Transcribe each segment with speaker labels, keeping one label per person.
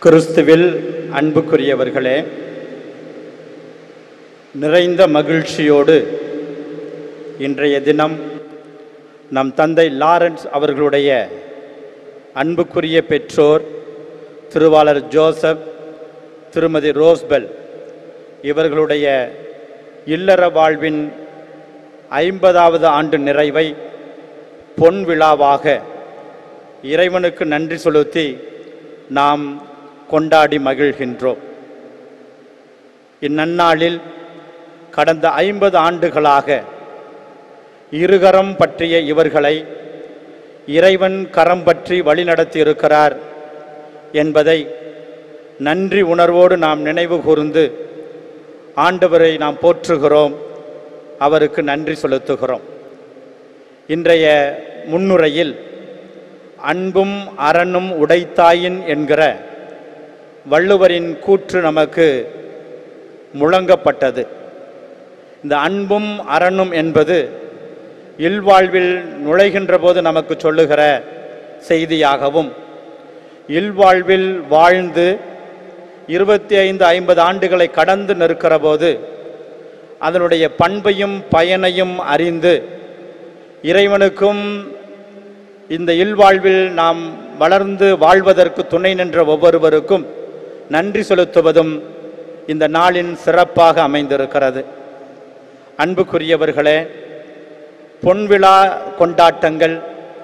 Speaker 1: கிறிஸ்துவில் அன்புக்குரியவர்களே நிறைந்த மகிழ்ச்சியோடு இன்றைய தினம் நம் தந்தை லாரன்ஸ் அவர்களுடைய அன்புக்குரிய பெற்றோர் திருவாளர் ஜோசப் திருமதி ரோஸ்பெல் இவர்களுடைய இல்லற வாழ்வின் ஐம்பதாவது ஆண்டு நிறைவை பொன் விழாவாக இறைவனுக்கு நன்றி செலுத்தி நாம் கொண்டாடி மகிழ்கின்றோம் இந்நன்னாளில் கடந்த ஐம்பது ஆண்டுகளாக இருகரம் பற்றிய இவர்களை இறைவன் கரம் பற்றி வழிநடத்தி இருக்கிறார் என்பதை நன்றி உணர்வோடு நாம் நினைவு கூர்ந்து ஆண்டவரை நாம் போற்றுகிறோம் அவருக்கு நன்றி செலுத்துகிறோம் இன்றைய முன்னுரையில் அன்பும் அரணும் உடைத்தாயின் என்கிற வள்ளுவரின் கூற்று நமக்கு முழங்கப்பட்டது இந்த அன்பும் அரணும் என்பது இல்வாழ்வில் நுழைகின்ற போது நமக்கு சொல்லுகிற செய்தியாகவும் இல்வாழ்வில் வாழ்ந்து இருபத்தி ஐந்து ஐம்பது ஆண்டுகளை கடந்து நிற்கிற போது அதனுடைய பண்பையும் பயனையும் அறிந்து இறைவனுக்கும் இந்த இல்வாழ்வில் நாம் வளர்ந்து வாழ்வதற்கு துணை நின்ற ஒவ்வொருவருக்கும் நன்றி செலுத்துவதும் இந்த நாளின் சிறப்பாக அமைந்திருக்கிறது அன்புக்குரியவர்களே பொன்விழா கொண்டாட்டங்கள்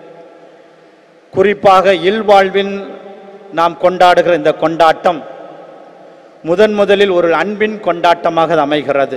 Speaker 1: குறிப்பாக இல்வாழ்வின் நாம் கொண்டாடுகிற இந்த கொண்டாட்டம் முதன் முதலில் ஒரு அன்பின் கொண்டாட்டமாக அது அமைகிறது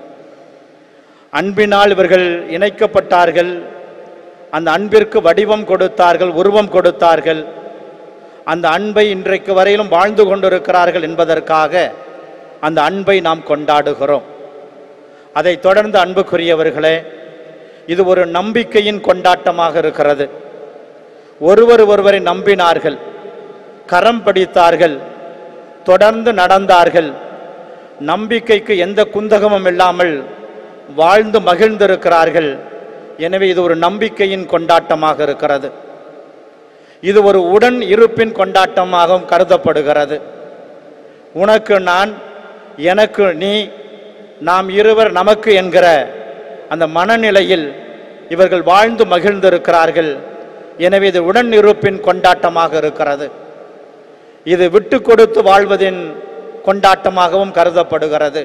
Speaker 1: அன்பினால் இவர்கள் இணைக்கப்பட்டார்கள் அந்த அன்பிற்கு வடிவம் கொடுத்தார்கள் உருவம் கொடுத்தார்கள் அந்த அன்பை இன்றைக்கு வரையிலும் வாழ்ந்து கொண்டிருக்கிறார்கள் என்பதற்காக அந்த அன்பை நாம் கொண்டாடுகிறோம் அதை தொடர்ந்து அன்புக்குரியவர்களே இது ஒரு நம்பிக்கையின் கொண்டாட்டமாக இருக்கிறது ஒருவர் ஒருவரை நம்பினார்கள் கரம் பிடித்தார்கள் தொடர்ந்து நடந்தார்கள் நம்பிக்கைக்கு எந்த குந்தகமும் இல்லாமல் வாழ்ந்து மகிழ்ந்திருக்கிறார்கள் எனவே இது ஒரு நம்பிக்கையின் கொண்டாட்டமாக இருக்கிறது இது ஒரு உடன் இருப்பின் கொண்டாட்டமாகவும் கருதப்படுகிறது உனக்கு நான் எனக்கு நீ நாம் இருவர் நமக்கு என்கிற அந்த மனநிலையில் இவர்கள் வாழ்ந்து மகிழ்ந்திருக்கிறார்கள் எனவே இது உடன் இருப்பின் கொண்டாட்டமாக இருக்கிறது இது விட்டு கொடுத்து வாழ்வதின் கொண்டாட்டமாகவும் கருதப்படுகிறது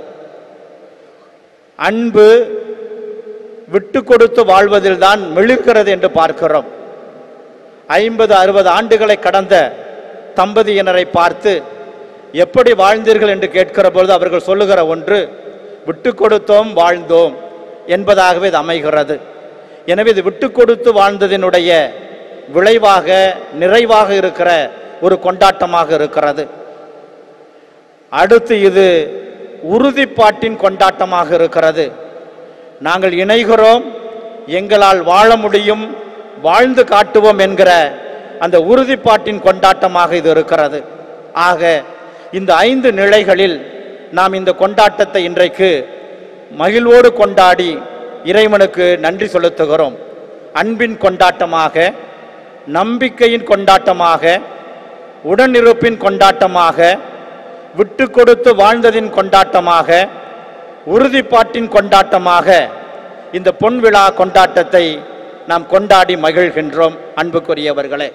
Speaker 1: அன்பு விட்டு கொடுத்து வாழ்வதில் தான் மிளிர்கிறது என்று பார்க்கிறோம் ஐம்பது அறுபது ஆண்டுகளை கடந்த தம்பதியினரை பார்த்து எப்படி வாழ்ந்தீர்கள் என்று கேட்கிற பொழுது அவர்கள் சொல்லுகிற ஒன்று விட்டு கொடுத்தோம் வாழ்ந்தோம் என்பதாகவே இது அமைகிறது எனவே இது விட்டு கொடுத்து வாழ்ந்ததினுடைய விளைவாக நிறைவாக இருக்கிற ஒரு கொண்டாட்டமாக இருக்கிறது அடுத்து இது உறுதிப்பாட்டின் கொண்டாட்டமாக இருக்கிறது நாங்கள் இணைகிறோம் எங்களால் வாழ முடியும் வாழ்ந்து காட்டுவோம் என்கிற அந்த உறுதிப்பாட்டின் கொண்டாட்டமாக இது இருக்கிறது ஆக இந்த ஐந்து நிலைகளில் நாம் இந்த கொண்டாட்டத்தை இன்றைக்கு மகிழ்வோடு கொண்டாடி இறைவனுக்கு நன்றி செலுத்துகிறோம் அன்பின் கொண்டாட்டமாக நம்பிக்கையின் கொண்டாட்டமாக உடனிருப்பின் கொண்டாட்டமாக விட்டு கொடுத்து வாழ்ந்ததின் கொண்டாட்டமாக உறுதிப்பாட்டின் கொண்டாட்டமாக இந்த பொன் விழா கொண்டாட்டத்தை நாம் கொண்டாடி மகிழ்கின்றோம் அன்புக்குரியவர்களே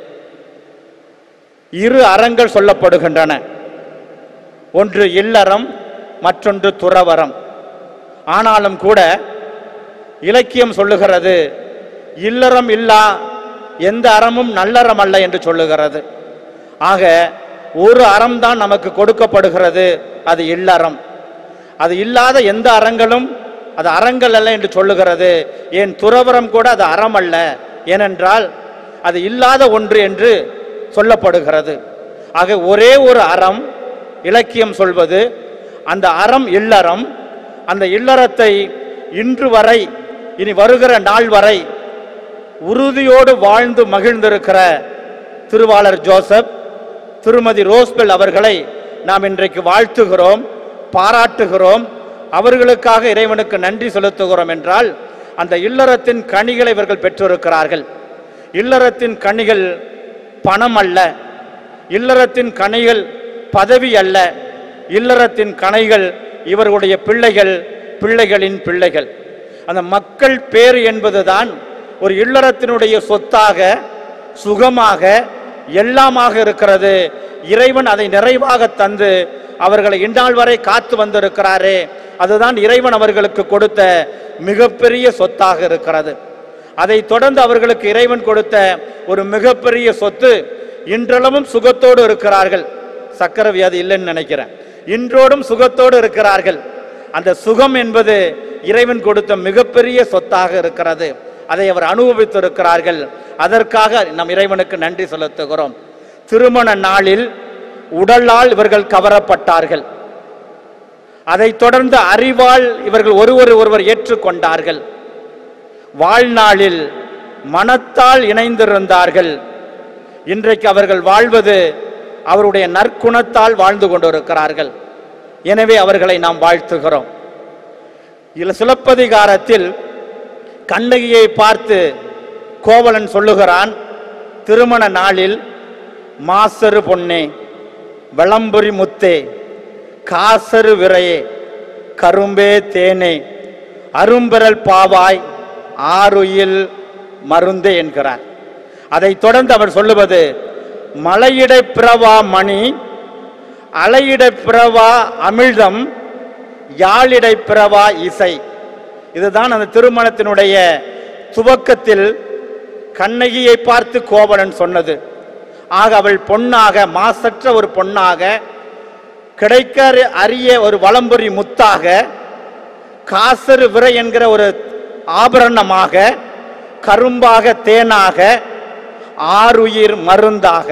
Speaker 1: இரு அறங்கள் சொல்லப்படுகின்றன ஒன்று இல்லறம் மற்றொன்று துறவரம் ஆனாலும் கூட இலக்கியம் சொல்லுகிறது இல்லறம் இல்லா எந்த அறமும் நல்லறம் அல்ல என்று சொல்லுகிறது ஆக ஒரு அறம்தான் நமக்கு கொடுக்கப்படுகிறது அது இல்லறம் அது இல்லாத எந்த அறங்களும் அது அறங்கள் அல்ல என்று சொல்லுகிறது ஏன் துறவரம் கூட அது அறம் அல்ல ஏனென்றால் அது இல்லாத ஒன்று என்று சொல்லப்படுகிறது ஆக ஒரே ஒரு அறம் இலக்கியம் சொல்வது அந்த அறம் இல்லறம் அந்த இல்லறத்தை இன்று வரை இனி வருகிற நாள் வரை உறுதியோடு வாழ்ந்து மகிழ்ந்திருக்கிற திருவாளர் ஜோசப் திருமதி ரோஸ்பெல் அவர்களை நாம் இன்றைக்கு வாழ்த்துகிறோம் பாராட்டுகிறோம் அவர்களுக்காக இறைவனுக்கு நன்றி செலுத்துகிறோம் என்றால் அந்த இல்லறத்தின் கனிகளை இவர்கள் பெற்றிருக்கிறார்கள் இல்லறத்தின் கனிகள் பணம் அல்ல இல்லறத்தின் கனிகள் பதவி அல்ல இல்லறத்தின் கணைகள் இவர்களுடைய பிள்ளைகள் பிள்ளைகளின் பிள்ளைகள் அந்த மக்கள் பேர் என்பதுதான் ஒரு இல்லறத்தினுடைய சொத்தாக சுகமாக எல்லாமாக இருக்கிறது இறைவன் அதை நிறைவாக தந்து அவர்களை இந்நாள் வரை காத்து வந்திருக்கிறாரே அதுதான் இறைவன் அவர்களுக்கு கொடுத்த மிகப்பெரிய சொத்தாக இருக்கிறது அதை தொடர்ந்து அவர்களுக்கு இறைவன் கொடுத்த ஒரு மிகப்பெரிய சொத்து இன்றளவும் சுகத்தோடு இருக்கிறார்கள் சக்கர வியாதி இல்லைன்னு நினைக்கிறேன் இன்றோடும் சுகத்தோடு இருக்கிறார்கள் அந்த சுகம் என்பது இறைவன் கொடுத்த மிகப்பெரிய சொத்தாக இருக்கிறது அதை அவர் அனுபவித்திருக்கிறார்கள் அதற்காக நம் இறைவனுக்கு நன்றி செலுத்துகிறோம் திருமண நாளில் உடலால் இவர்கள் கவரப்பட்டார்கள் அதைத் தொடர்ந்து அறிவால் இவர்கள் ஒருவர் ஒருவர் ஏற்றுக்கொண்டார்கள் வாழ்நாளில் மனத்தால் இணைந்திருந்தார்கள் இன்றைக்கு அவர்கள் வாழ்வது அவருடைய நற்குணத்தால் வாழ்ந்து கொண்டிருக்கிறார்கள் எனவே அவர்களை நாம் வாழ்த்துகிறோம் இதில் சிலப்பதிகாரத்தில் கண்ணகியை பார்த்து கோவலன் சொல்லுகிறான் திருமண நாளில் மாசரு பொன்னே விளம்புரி முத்தே காசரு விரையே கரும்பே தேனே அரும்பெறல் பாவாய் ஆறுயில் மருந்தே என்கிறார் அதைத் தொடர்ந்து அவர் சொல்லுவது மலையிடை பிறவா மணி அலையிடை பிறவா அமிழ்தம் யாழிடை பிறவா இசை இதுதான் அந்த திருமணத்தினுடைய துவக்கத்தில் கண்ணகியை பார்த்து கோவலன் சொன்னது ஆக அவள் பொன்னாக மாசற்ற ஒரு பொன்னாக கிடைக்க அரிய ஒரு வலம்புரி முத்தாக காசரு விரை என்கிற ஒரு ஆபரணமாக கரும்பாக தேனாக ஆறுயிர் மருந்தாக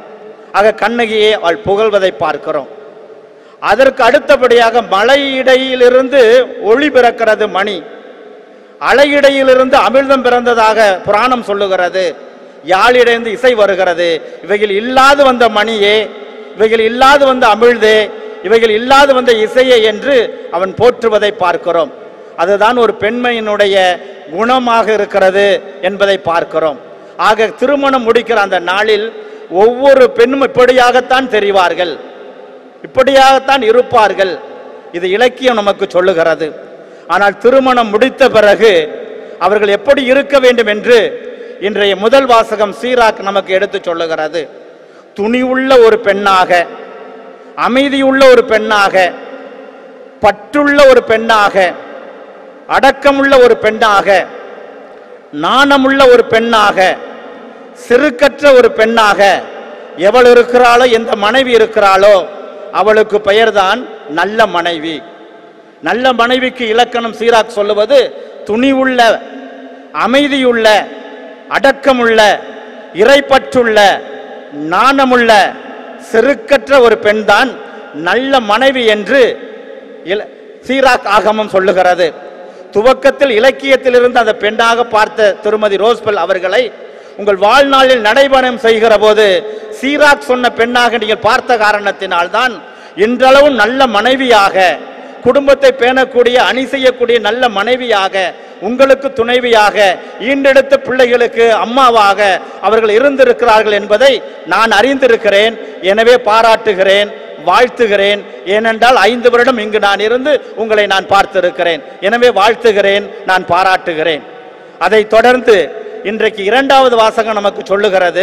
Speaker 1: ஆக கண்ணகியை அவள் புகழ்வதை பார்க்கிறோம் அதற்கு அடுத்தபடியாக மலை இடையிலிருந்து ஒளி பிறக்கிறது மணி அலையிடையிலிருந்து அமிர்தம் பிறந்ததாக புராணம் சொல்லுகிறது யாழிடைந்து இசை வருகிறது இவைகள் இல்லாது வந்த மணியே இவைகள் இல்லாது வந்த அமிழ்தே இவைகள் இல்லாது வந்த இசையே என்று அவன் போற்றுவதை பார்க்கிறோம் அதுதான் ஒரு பெண்மையினுடைய குணமாக இருக்கிறது என்பதை பார்க்கிறோம் ஆக திருமணம் முடிக்கிற அந்த நாளில் ஒவ்வொரு பெண்ணும் இப்படியாகத்தான் தெரிவார்கள் இப்படியாகத்தான் இருப்பார்கள் இது இலக்கியம் நமக்கு சொல்லுகிறது ஆனால் திருமணம் முடித்த பிறகு அவர்கள் எப்படி இருக்க வேண்டும் என்று இன்றைய முதல் வாசகம் சீராக் நமக்கு எடுத்து சொல்லுகிறது துணிவுள்ள ஒரு பெண்ணாக அமைதியுள்ள ஒரு பெண்ணாக பற்றுள்ள ஒரு பெண்ணாக அடக்கமுள்ள ஒரு பெண்ணாக நாணமுள்ள ஒரு பெண்ணாக சிறுக்கற்ற ஒரு பெண்ணாக எவள் இருக்கிறாளோ எந்த மனைவி இருக்கிறாளோ அவளுக்கு பெயர்தான் நல்ல மனைவி நல்ல மனைவிக்கு இலக்கணம் சீராக் சொல்லுவது துணிவுள்ள அமைதியுள்ள அடக்கமுள்ள இறைப்பற்றுள்ள நாணமுள்ள செருக்கற்ற ஒரு பெண்தான் நல்ல மனைவி என்று இல- சீராக் ஆகமம் சொல்லுகிறது துவக்கத்தில் இலக்கியத்தில் இருந்து அந்த பெண்ணாக பார்த்த திருமதி ரோஸ்பெல் அவர்களை உங்கள் வாழ்நாளில் நடைபயணம் செய்கிற போது சீராக் சொன்ன பெண்ணாக நீங்கள் பார்த்த காரணத்தினால்தான் இன்றளவும் நல்ல மனைவியாக குடும்பத்தை பேணக்கூடிய அணி செய்யக்கூடிய நல்ல மனைவியாக உங்களுக்கு துணைவியாக ஈண்டெடுத்த பிள்ளைகளுக்கு அம்மாவாக அவர்கள் இருந்திருக்கிறார்கள் என்பதை நான் அறிந்திருக்கிறேன் எனவே பாராட்டுகிறேன் வாழ்த்துகிறேன் ஏனென்றால் ஐந்து வருடம் இங்கு நான் இருந்து உங்களை நான் பார்த்திருக்கிறேன் எனவே வாழ்த்துகிறேன் நான் பாராட்டுகிறேன் அதை தொடர்ந்து இன்றைக்கு இரண்டாவது வாசகம் நமக்கு சொல்லுகிறது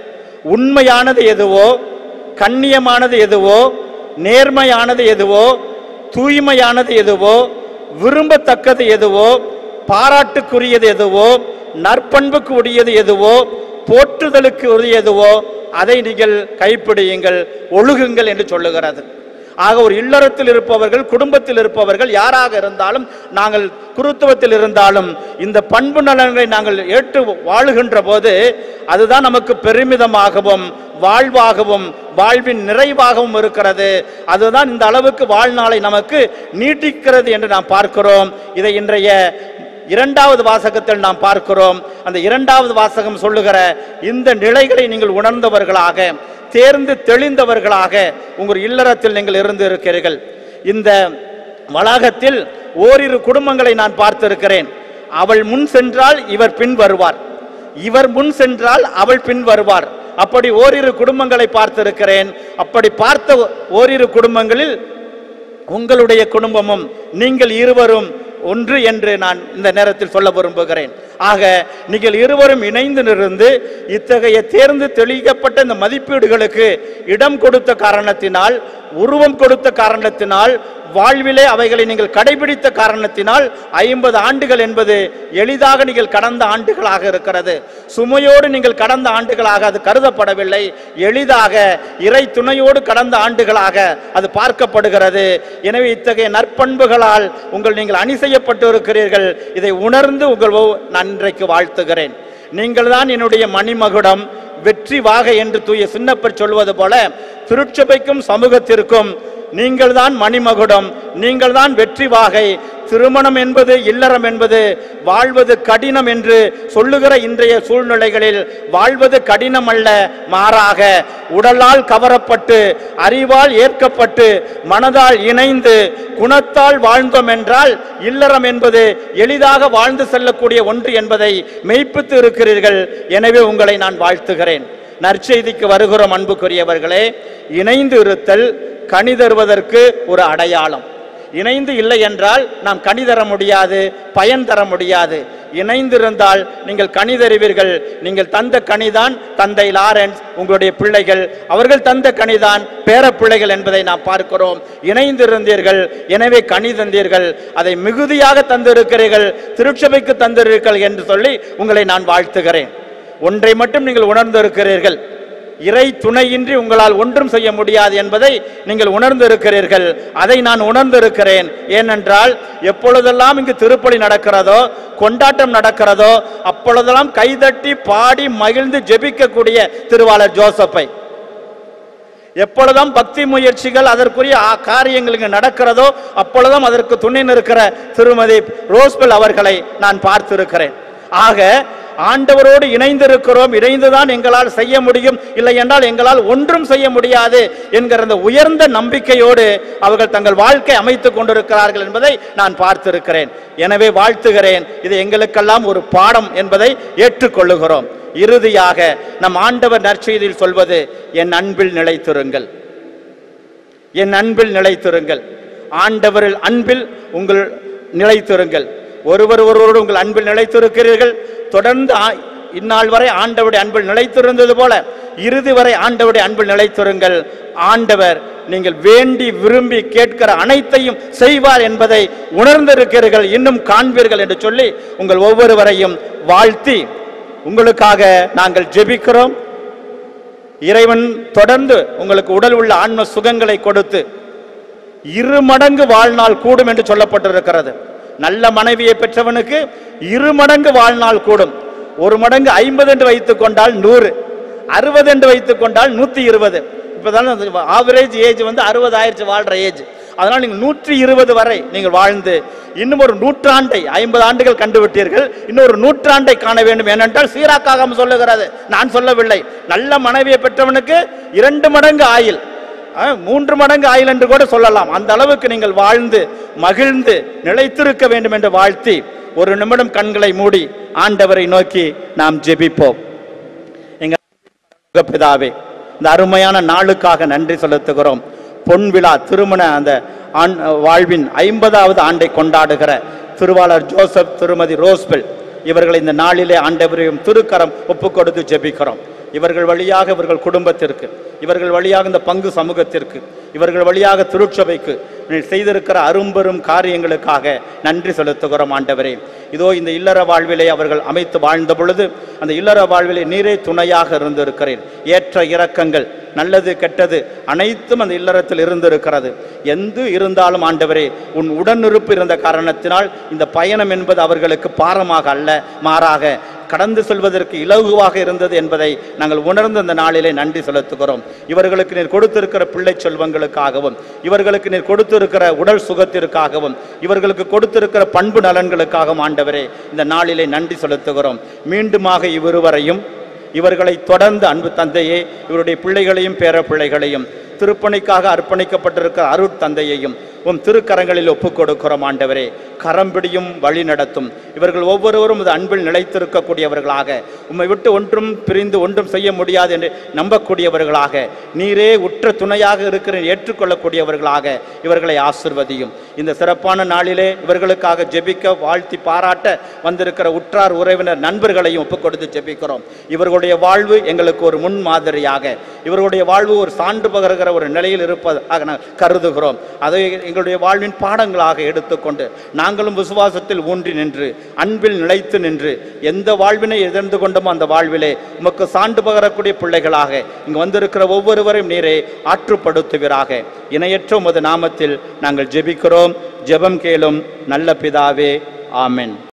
Speaker 1: உண்மையானது எதுவோ கண்ணியமானது எதுவோ நேர்மையானது எதுவோ தூய்மையானது எதுவோ விரும்பத்தக்கது எதுவோ பாராட்டுக்குரியது எதுவோ நற்பண்புக்கு உரியது எதுவோ போற்றுதலுக்கு உரிய எதுவோ அதை நீங்கள் கைப்பிடியுங்கள் ஒழுகுங்கள் என்று சொல்லுகிறது ஆக ஒரு இல்லறத்தில் இருப்பவர்கள் குடும்பத்தில் இருப்பவர்கள் யாராக இருந்தாலும் நாங்கள் குருத்துவத்தில் இருந்தாலும் இந்த பண்பு நலன்களை நாங்கள் ஏற்று வாழுகின்ற போது அதுதான் நமக்கு பெருமிதமாகவும் வாழ்வாகவும் வாழ்வின் நிறைவாகவும் இருக்கிறது அதுதான் இந்த அளவுக்கு வாழ்நாளை நமக்கு நீட்டிக்கிறது என்று நாம் பார்க்கிறோம் இதை இன்றைய இரண்டாவது வாசகத்தில் நாம் பார்க்கிறோம் அந்த இரண்டாவது வாசகம் சொல்லுகிற இந்த நிலைகளை நீங்கள் உணர்ந்தவர்களாக தேர்ந்து தெளிந்தவர்களாக உங்கள் இல்லறத்தில் நீங்கள் இருந்து இருக்கிறீர்கள் இந்த வளாகத்தில் ஓரிரு குடும்பங்களை நான் பார்த்திருக்கிறேன் அவள் முன் சென்றால் இவர் பின் வருவார் இவர் முன் சென்றால் அவள் பின் வருவார் அப்படி ஓரிரு குடும்பங்களை பார்த்திருக்கிறேன் அப்படி பார்த்த ஓரிரு குடும்பங்களில் உங்களுடைய குடும்பமும் நீங்கள் இருவரும் ஒன்று என்று நான் இந்த நேரத்தில் சொல்ல விரும்புகிறேன் ஆக நீங்கள் இருவரும் இணைந்து நின்று இத்தகைய தேர்ந்து தெளிக்கப்பட்ட இந்த மதிப்பீடுகளுக்கு இடம் கொடுத்த காரணத்தினால் உருவம் கொடுத்த காரணத்தினால் வாழ்விலே அவைகளை நீங்கள் கடைபிடித்த காரணத்தினால் ஐம்பது ஆண்டுகள் என்பது எளிதாக நீங்கள் கடந்த ஆண்டுகளாக இருக்கிறது சுமையோடு நீங்கள் கடந்த ஆண்டுகளாக அது கருதப்படவில்லை எளிதாக இறை துணையோடு கடந்த ஆண்டுகளாக அது பார்க்கப்படுகிறது எனவே இத்தகைய நற்பண்புகளால் உங்கள் நீங்கள் அணி செய்யப்பட்டு இருக்கிறீர்கள் இதை உணர்ந்து உங்கள் ஒவ்வொ- நான் இன்றைக்கு வாழ்த்துகிறேன் நீங்கள் தான் என்னுடைய மணிமகுடம் வெற்றி வாக என்று தூய சின்னப்பர் சொல்வது போல திருச்சபைக்கும் சமூகத்திற்கும் நீங்கள் தான் மணிமகுடம் நீங்கள் தான் வெற்றி வாகை திருமணம் என்பது இல்லறம் என்பது வாழ்வது கடினம் என்று சொல்லுகிற இன்றைய சூழ்நிலைகளில் வாழ்வது கடினம் அல்ல மாறாக உடலால் கவரப்பட்டு அறிவால் ஏற்கப்பட்டு மனதால் இணைந்து குணத்தால் வாழ்ந்தோம் என்றால் இல்லறம் என்பது எளிதாக வாழ்ந்து செல்லக்கூடிய ஒன்று என்பதை மெய்ப்பித்து இருக்கிறீர்கள் எனவே உங்களை நான் வாழ்த்துகிறேன் நற்செய்திக்கு வருகிறோம் அன்புக்குரியவர்களே இணைந்து இருத்தல் கனி தருவதற்கு ஒரு அடையாளம் இணைந்து இல்லை என்றால் நாம் கனி தர முடியாது பயன் தர முடியாது இணைந்திருந்தால் நீங்கள் கனி தருவீர்கள் நீங்கள் தந்த கனிதான் தந்தை லாரன்ஸ் உங்களுடைய பிள்ளைகள் அவர்கள் தந்த கனிதான் பேர பிள்ளைகள் என்பதை நாம் பார்க்கிறோம் இணைந்திருந்தீர்கள் எனவே கனி தந்தீர்கள் அதை மிகுதியாக தந்திருக்கிறீர்கள் திருச்சபைக்கு தந்திருக்கிறீர்கள் என்று சொல்லி உங்களை நான் வாழ்த்துகிறேன் ஒன்றை மட்டும் நீங்கள் உணர்ந்திருக்கிறீர்கள் இறை துணையின்றி உங்களால் ஒன்றும் செய்ய முடியாது என்பதை நீங்கள் உணர்ந்திருக்கிறீர்கள் அதை நான் உணர்ந்திருக்கிறேன் ஏனென்றால் எப்பொழுதெல்லாம் இங்கு திருப்பலி நடக்கிறதோ கொண்டாட்டம் நடக்கிறதோ அப்பொழுதெல்லாம் கைதட்டி பாடி மகிழ்ந்து ஜெபிக்கக்கூடிய திருவாளர் ஜோசப்பை எப்பொழுதும் பக்தி முயற்சிகள் அதற்குரிய ஆ- காரியங்கள் இங்கு நடக்கிறதோ அப்பொழுதும் அதற்கு துணை நிற்கிற திருமதி ரோஸ்பெல் அவர்களை நான் பார்த்திருக்கிறேன் ஆக ஆண்டவரோடு இணைந்திருக்கிறோம் இணைந்துதான் எங்களால் செய்ய முடியும் இல்லை என்றால் எங்களால் ஒன்றும் செய்ய முடியாது என்கிற அந்த உயர்ந்த நம்பிக்கையோடு அவர்கள் தங்கள் வாழ்க்கை அமைத்துக் கொண்டிருக்கிறார்கள் என்பதை நான் பார்த்திருக்கிறேன் எனவே வாழ்த்துகிறேன் இது எங்களுக்கெல்லாம் ஒரு பாடம் என்பதை ஏற்றுக்கொள்ளுகிறோம் இறுதியாக நம் ஆண்டவர் நற்செய்தியில் சொல்வது என் அன்பில் நிலைத்திருங்கள் என் அன்பில் நிலைத்திருங்கள் ஆண்டவரில் அன்பில் உங்கள் நிலைத்திருங்கள் ஒருவர் ஒருவரோடு உங்கள் அன்பில் நிலைத்திருக்கிறீர்கள் தொடர்ந்து ஆ- இந்நாள் வரை ஆண்டவருடைய அன்பில் நிலைத்திருந்தது போல இறுதி வரை ஆண்டவருடைய அன்பில் நிலைத்திருங்கள் ஆண்டவர் நீங்கள் வேண்டி விரும்பி கேட்கிற அனைத்தையும் செய்வார் என்பதை உணர்ந்திருக்கிறீர்கள் இன்னும் காண்பீர்கள் என்று சொல்லி உங்கள் ஒவ்வொருவரையும் வாழ்த்தி உங்களுக்காக நாங்கள் ஜெபிக்கிறோம் இறைவன் தொடர்ந்து உங்களுக்கு உடல் உள்ள ஆன்ம சுகங்களை கொடுத்து இரு மடங்கு வாழ்நாள் கூடும் என்று சொல்லப்பட்டிருக்கிறது நல்ல மனைவியை பெற்றவனுக்கு இரு மடங்கு வாழ்நாள் கூடும் ஒரு மடங்கு ஐம்பது என்று வைத்துக் கொண்டால் நூறு அறுபது என்று வைத்துக் கொண்டால் நூத்தி இருபது இப்போதான் ஆவரேஜ் ஏஜ் வந்து அறுபது ஆயிரச்சு வாழ்ற ஏஜ் அதனால் நீங்கள் நூற்றி இருபது வரை நீங்கள் வாழ்ந்து இன்னும் ஒரு நூற்றாண்டை ஐம்பது ஆண்டுகள் கண்டு விட்டீர்கள் இன்னும் ஒரு நூற்றாண்டை காண வேண்டும் ஏனென்றால் சீராக்காகம் சொல்லுகிறது நான் சொல்லவில்லை நல்ல மனைவியை பெற்றவனுக்கு இரண்டு மடங்கு ஆயில் ஆ, மூன்று மடங்கு ஆயில் என்று கூட சொல்லலாம் அந்த அளவுக்கு நீங்கள் வாழ்ந்து மகிழ்ந்து நிலைத்திருக்க வேண்டும் என்று வாழ்த்தி ஒரு நிமிடம் கண்களை மூடி ஆண்டவரை நோக்கி நாம் ஜெபிப்போம் எங்க பிதாவே இந்த அருமையான நாளுக்காக நன்றி செலுத்துகிறோம் பொன் விழா திருமண அந்த ஆண் வாழ்வின் ஐம்பதாவது ஆண்டை கொண்டாடுகிற திருவாளர் ஜோசப் திருமதி ரோஸ்பெல் இவர்களை இந்த நாளிலே ஆண்டவரையும் திருக்கரம் ஒப்புக் கொடுத்து ஜெபிக்கிறோம் இவர்கள் வழியாக இவர்கள் குடும்பத்திற்கு இவர்கள் வழியாக இந்த பங்கு சமூகத்திற்கு இவர்கள் வழியாக திருச்சபைக்கு நீர் செய்திருக்கிற அரும்பெரும் காரியங்களுக்காக நன்றி செலுத்துகிறோம் ஆண்டவரே இதோ இந்த இல்லற வாழ்விலே அவர்கள் அமைத்து வாழ்ந்த பொழுது அந்த இல்லற வாழ்விலே நீரே துணையாக இருந்திருக்கிறேன் ஏற்ற இறக்கங்கள் நல்லது கெட்டது அனைத்தும் அந்த இல்லறத்தில் இருந்திருக்கிறது எந்து இருந்தாலும் ஆண்டவரே உன் உடனிருப்பு இருந்த காரணத்தினால் இந்த பயணம் என்பது அவர்களுக்கு பாரமாக அல்ல மாறாக கடந்து செல்வதற்கு இலகுவாக இருந்தது என்பதை நாங்கள் உணர்ந்த இந்த நாளிலே நன்றி செலுத்துகிறோம் இவர்களுக்கு நீர் கொடுத்திருக்கிற பிள்ளை செல்வங்களுக்காகவும் இவர்களுக்கு நீர் கொடுத்திருக்கிற உடல் சுகத்திற்காகவும் இவர்களுக்கு கொடுத்திருக்கிற பண்பு நலன்களுக்காகவும் ஆண்டவரே இந்த நாளிலே நன்றி செலுத்துகிறோம் மீண்டுமாக இவ்விருவரையும் இவர்களை தொடர்ந்து அன்பு தந்தையே இவருடைய பிள்ளைகளையும் பேர பிள்ளைகளையும் திருப்பணிக்காக அர்ப்பணிக்கப்பட்டிருக்கிற அருட் தந்தையையும் உம் திருக்கரங்களில் ஒப்புக் கொடுக்கிறோம் ஆண்டவரே கரம்பிடியும் வழி நடத்தும் இவர்கள் ஒவ்வொருவரும் இது அன்பில் நிலைத்திருக்கக்கூடியவர்களாக உம்மை விட்டு ஒன்றும் பிரிந்து ஒன்றும் செய்ய முடியாது என்று நம்பக்கூடியவர்களாக நீரே உற்ற துணையாக இருக்கிற ஏற்றுக்கொள்ளக்கூடியவர்களாக இவர்களை ஆசிர்வதியும் இந்த சிறப்பான நாளிலே இவர்களுக்காக ஜெபிக்க வாழ்த்தி பாராட்ட வந்திருக்கிற உற்றார் உறவினர் நண்பர்களையும் ஒப்புக் கொடுத்து ஜெபிக்கிறோம் இவர்களுடைய வாழ்வு எங்களுக்கு ஒரு முன் மாதிரியாக இவர்களுடைய வாழ்வு ஒரு சான்று பகருகிற ஒரு நிலையில் இருப்பதாக நான் கருதுகிறோம் அதை எங்களுடைய வாழ்வின் பாடங்களாக எடுத்துக்கொண்டு நாங்களும் விசுவாசத்தில் ஊன்றி நின்று அன்பில் நிலைத்து நின்று எந்த வாழ்வினை எதிர்ந்து கொண்டோமோ அந்த வாழ்விலே உமக்கு சான்று பகரக்கூடிய பிள்ளைகளாக இங்கு வந்திருக்கிற ஒவ்வொருவரையும் நீரே ஆற்றுப்படுத்துவீராக இணையற்ற உமது நாமத்தில் நாங்கள் ஜெபிக்கிறோம் ஜெபம் கேளும் நல்ல பிதாவே ஆமென்